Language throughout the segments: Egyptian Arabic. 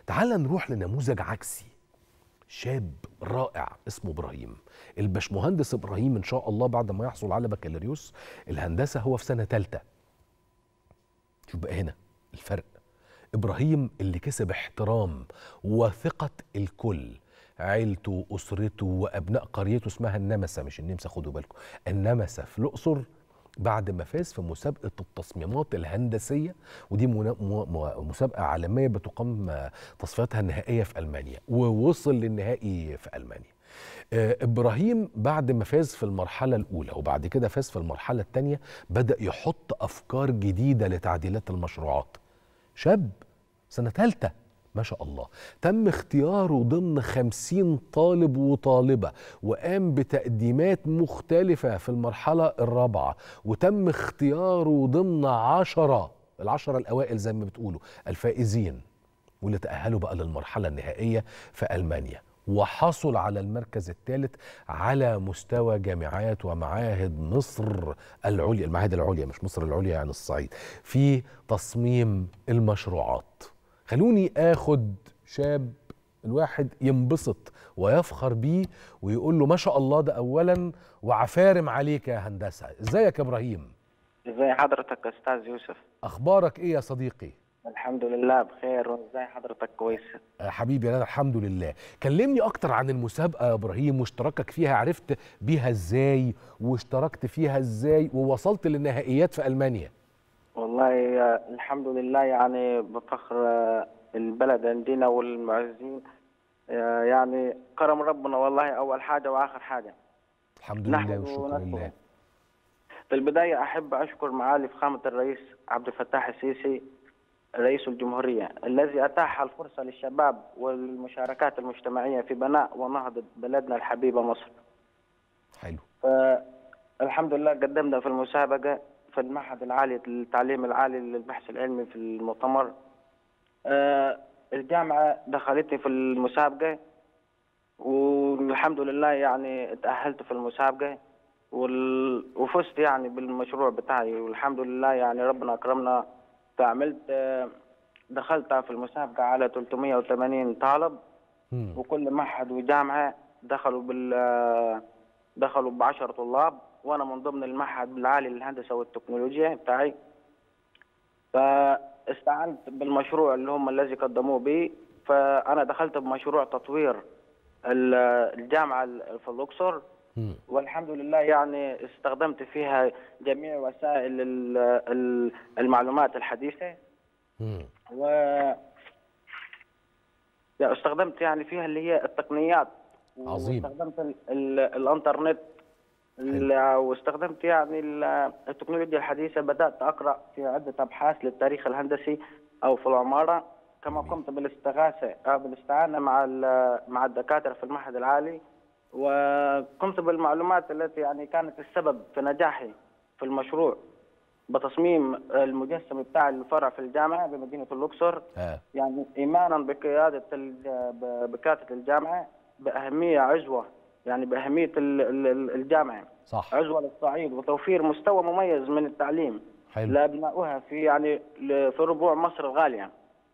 تعال نروح لنموذج عكسي شاب رائع اسمه ابراهيم الباشمهندس ابراهيم ان شاء الله بعد ما يحصل على بكالوريوس الهندسه هو في سنه ثالثه شوف بقى هنا الفرق ابراهيم اللي كسب احترام وثقه الكل عيلته اسرته وابناء قريته اسمها النمسا مش النمسا خدوا بالكم النمسا في الاقصر بعد ما فاز في مسابقه التصميمات الهندسيه ودي منا- مو- مو- مسابقه عالميه بتقام آه، تصفياتها النهائيه في المانيا ووصل للنهائي في المانيا آه، ابراهيم بعد ما فاز في المرحله الاولى وبعد كده فاز في المرحله الثانيه بدا يحط افكار جديده لتعديلات المشروعات شاب سنه ثالثه ما شاء الله تم اختياره ضمن خمسين طالب وطالبة وقام بتقديمات مختلفة في المرحلة الرابعة وتم اختياره ضمن عشرة العشرة الأوائل زي ما بتقولوا الفائزين واللي تأهلوا بقى للمرحلة النهائية في ألمانيا وحصل على المركز الثالث على مستوى جامعات ومعاهد مصر العليا المعاهد العليا مش مصر العليا يعني الصعيد في تصميم المشروعات خلوني اخد شاب الواحد ينبسط ويفخر بيه ويقول له ما شاء الله ده اولا وعفارم عليك يا هندسه ازيك يا ابراهيم ازي حضرتك يا استاذ يوسف اخبارك ايه يا صديقي الحمد لله بخير وازاي حضرتك كويس آه، حبيبي انا الحمد لله كلمني اكتر عن المسابقه يا ابراهيم واشتراكك فيها عرفت بيها ازاي واشتركت فيها ازاي ووصلت للنهائيات في المانيا والله آه، الحمد لله يعني بفخر آه، البلد عندنا والمعزين آه، يعني كرم ربنا والله اول حاجه واخر حاجه الحمد لله نحمد والشكر ونشكر. لله في البدايه احب اشكر معالي فخامه الرئيس عبد الفتاح السيسي رئيس الجمهوريه الذي اتاح الفرصه للشباب والمشاركات المجتمعيه في بناء ونهضه بلدنا الحبيبه مصر حلو الحمد لله قدمنا في المسابقة في المعهد العالي للتعليم العالي للبحث العلمي في المؤتمر آه، الجامعة دخلتني في المسابقة والحمد لله يعني تأهلت في المسابقة وال- وفزت يعني بالمشروع بتاعي والحمد لله يعني ربنا أكرمنا فعملت آه، دخلت في المسابقة على 380 طالب مم. وكل معهد وجامعة دخلوا بال دخلوا بعشر طلاب وأنا من ضمن المعهد العالي للهندسة والتكنولوجيا بتاعي فاستعنت بالمشروع اللي هم الذي قدموه بي فأنا دخلت بمشروع تطوير ال- الجامعة في الأقصر مم. والحمد لله يعني استخدمت فيها جميع وسائل ال- ال- المعلومات الحديثة مم. و يعني استخدمت يعني فيها اللي هي التقنيات عظيم. واستخدمت ال ال الانترنت ال- واستخدمت يعني ال- التكنولوجيا الحديثه بدات اقرا في عده ابحاث للتاريخ الهندسي او في العماره كما جميل. قمت بالاستغاثه أو بالاستعانه مع ال- مع الدكاتره في المعهد العالي وقمت بالمعلومات التي يعني كانت السبب في نجاحي في المشروع بتصميم المجسم بتاع الفرع في الجامعه بمدينه الاقصر آه. يعني ايمانا بقياده الج- ب- بقياده الجامعه باهميه عزوه يعني باهميه ال- ال- الجامعه صح عزوه للصعيد وتوفير مستوى مميز من التعليم حلو لابنائها في يعني ل- في ربوع مصر الغاليه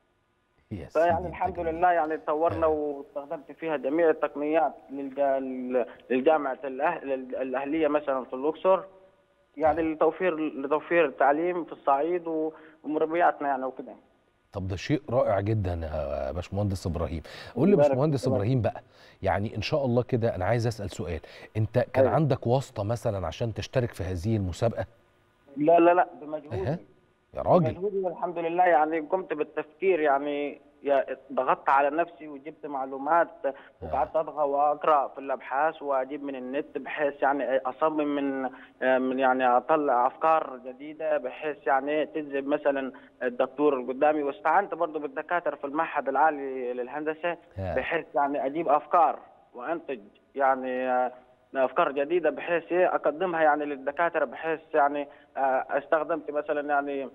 يا فيعني سيدي الحمد أنت جميل. لله يعني طورنا واستخدمت فيها جميع التقنيات للج- للجامعه الأه- الاهليه مثلا في الاقصر يعني لتوفير لتوفير التعليم في الصعيد و- ومربياتنا يعني وكده طب ده شيء رائع جدا يا باشمهندس ابراهيم قول لي بارك باشمهندس الله. ابراهيم بقى يعني ان شاء الله كده انا عايز اسال سؤال انت كان أيوة. عندك واسطه مثلا عشان تشترك في هذه المسابقه لا لا لا بمجهودي اها يا راجل مجهودي والحمد لله يعني قمت بالتفكير يعني يا- ضغطت على نفسي وجبت معلومات وقعدت اضغط واقرا في الابحاث واجيب من النت بحيث يعني اصمم من من يعني اطلع افكار جديده بحيث يعني تجذب مثلا الدكتور اللي قدامي واستعنت برضه بالدكاتره في المعهد العالي للهندسه ها. بحيث يعني اجيب افكار وانتج يعني آه، افكار جديده بحيث إيه اقدمها يعني للدكاتره بحيث يعني آه، استخدمت مثلا يعني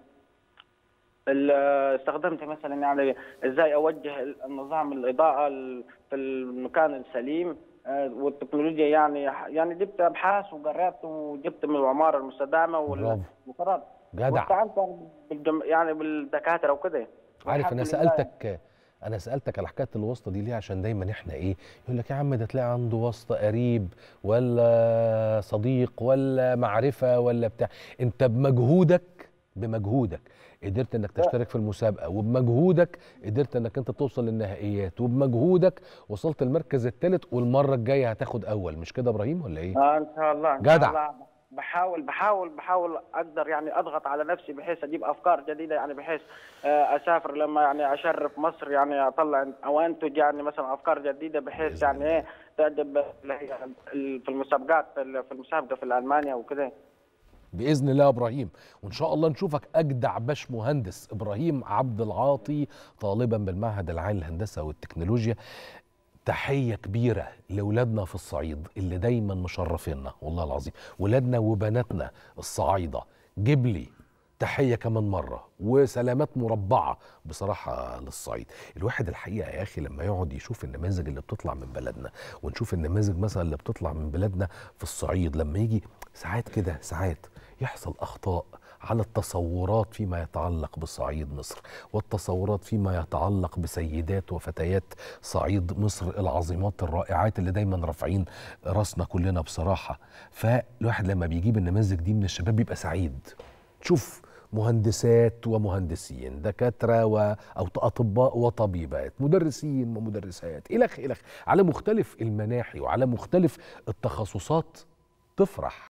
ال- استخدمت مثلا يعني ازاي اوجه النظام الاضاءه ال- في المكان السليم آه، والتكنولوجيا يعني يعني جبت ابحاث وقرأت وجبت من العماره المستدامه وال- برافو. وقرأت جدع واستعنت بالجم... يعني بالدكاتره وكده عارف والحمد انا لله. سالتك انا سالتك على حكايه الواسطه دي ليه عشان دايما احنا ايه يقول لك يا عم ده تلاقي عنده واسطه قريب ولا صديق ولا معرفه ولا بتاع انت بمجهودك بمجهودك قدرت انك تشترك في المسابقه وبمجهودك قدرت انك انت توصل للنهائيات وبمجهودك وصلت المركز الثالث والمره الجايه هتاخد اول مش كده يا ابراهيم ولا ايه اه ان شاء الله إن جدع. شاء الله بحاول بحاول بحاول اقدر يعني اضغط على نفسي بحيث اجيب افكار جديده يعني بحيث آه، اسافر لما يعني اشرف مصر يعني اطلع او انتج يعني مثلا افكار جديده بحيث بإذن يعني ايه تعجب اللي هي في المسابقات في المسابقه في المانيا وكده باذن الله يا ابراهيم وان شاء الله نشوفك اجدع باش مهندس ابراهيم عبد العاطي طالبا بالمعهد العالي للهندسه والتكنولوجيا تحيه كبيره لاولادنا في الصعيد اللي دايما مشرفينا والله العظيم ولادنا وبناتنا الصعايده جبلي تحية كمان مرة وسلامات مربعة بصراحة للصعيد الواحد الحقيقة يا أخي لما يقعد يشوف النماذج اللي بتطلع من بلدنا ونشوف النماذج مثلا اللي بتطلع من بلادنا في الصعيد لما يجي ساعات كده ساعات يحصل أخطاء على التصورات فيما يتعلق بصعيد مصر والتصورات فيما يتعلق بسيدات وفتيات صعيد مصر العظيمات الرائعات اللي دايما رافعين راسنا كلنا بصراحة فالواحد لما بيجيب النماذج دي من الشباب بيبقى سعيد تشوف مهندسات ومهندسين دكاترة و... أو أطباء وطبيبات مدرسين ومدرسات إلخ إلخ على مختلف المناحي وعلى مختلف التخصصات تفرح